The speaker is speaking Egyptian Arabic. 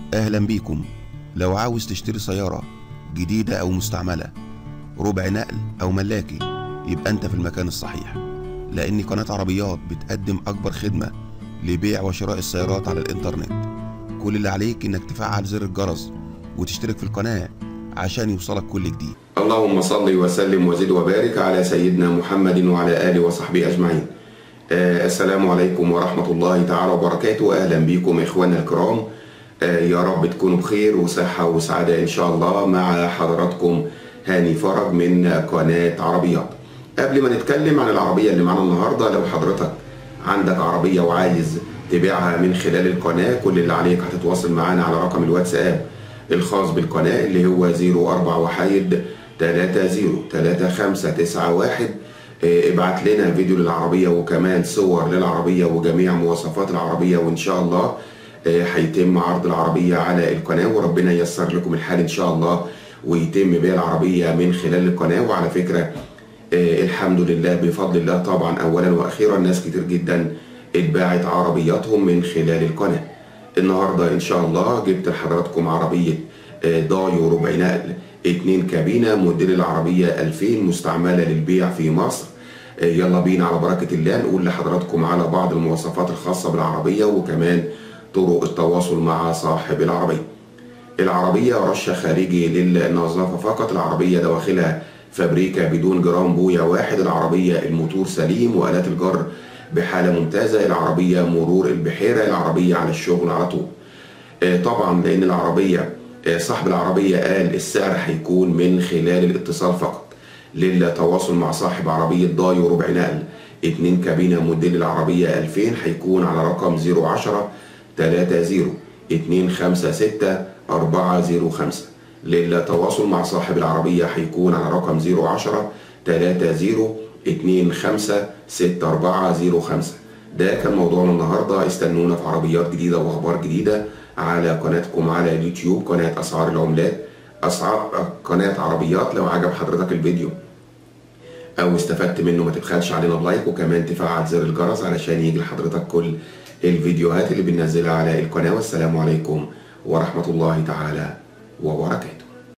أهلا بيكم لو عاوز تشتري سيارة جديدة أو مستعملة ربع نقل أو ملاكي يبقى أنت في المكان الصحيح لأن قناة عربيات بتقدم أكبر خدمة لبيع وشراء السيارات على الإنترنت كل اللي عليك إنك تفعل زر الجرس وتشترك في القناة عشان يوصلك كل جديد اللهم صل وسلم وزد وبارك على سيدنا محمد وعلى آله وصحبه أجمعين آه السلام عليكم ورحمة الله تعالى وبركاته أهلا بكم إخواننا الكرام آه يا رب تكونوا بخير وصحة وسعادة إن شاء الله مع حضراتكم هاني فرج من قناة عربيات قبل ما نتكلم عن العربية اللي معانا النهاردة لو حضرتك عندك عربية وعايز تبيعها من خلال القناة كل اللي عليك هتتواصل معانا على رقم الواتساب الخاص بالقناة اللي هو 041 30 3591 ابعت لنا فيديو للعربية وكمان صور للعربية وجميع مواصفات العربية وإن شاء الله هيتم عرض العربية على القناة وربنا ييسر لكم الحال إن شاء الله ويتم بيع العربية من خلال القناة وعلى فكرة الحمد لله بفضل الله طبعا أولا وأخيرا ناس كتير جدا اتباعت عربياتهم من خلال القناة النهاردة إن شاء الله جبت لحضراتكم عربية دايو ربع نقل اتنين كابينة موديل العربية 2000 مستعملة للبيع في مصر يلا بينا على بركة الله نقول لحضراتكم على بعض المواصفات الخاصة بالعربية وكمان طرق التواصل مع صاحب العربية العربية رشة خارجي للنظافة فقط العربية دواخلها فابريكا بدون جرام بويا واحد العربية الموتور سليم وآلات الجر بحالة ممتازة العربية مرور البحيرة العربية على الشغل على طول طبعا لأن العربية صاحب العربية قال السعر هيكون من خلال الاتصال فقط للتواصل مع صاحب عربية دايو ربع نقل اتنين كابينة موديل العربية 2000 هيكون على رقم 010 30 256 405 للتواصل مع صاحب العربية هيكون على رقم 010 30 256405 ده كان موضوعنا النهارده استنونا في عربيات جديده واخبار جديده على قناتكم على اليوتيوب قناه اسعار العملات اسعار قناه عربيات لو عجب حضرتك الفيديو او استفدت منه ما تبخلش علينا بلايك وكمان تفعل زر الجرس علشان يجي لحضرتك كل الفيديوهات اللي بننزلها على القناه والسلام عليكم ورحمه الله تعالى وبركاته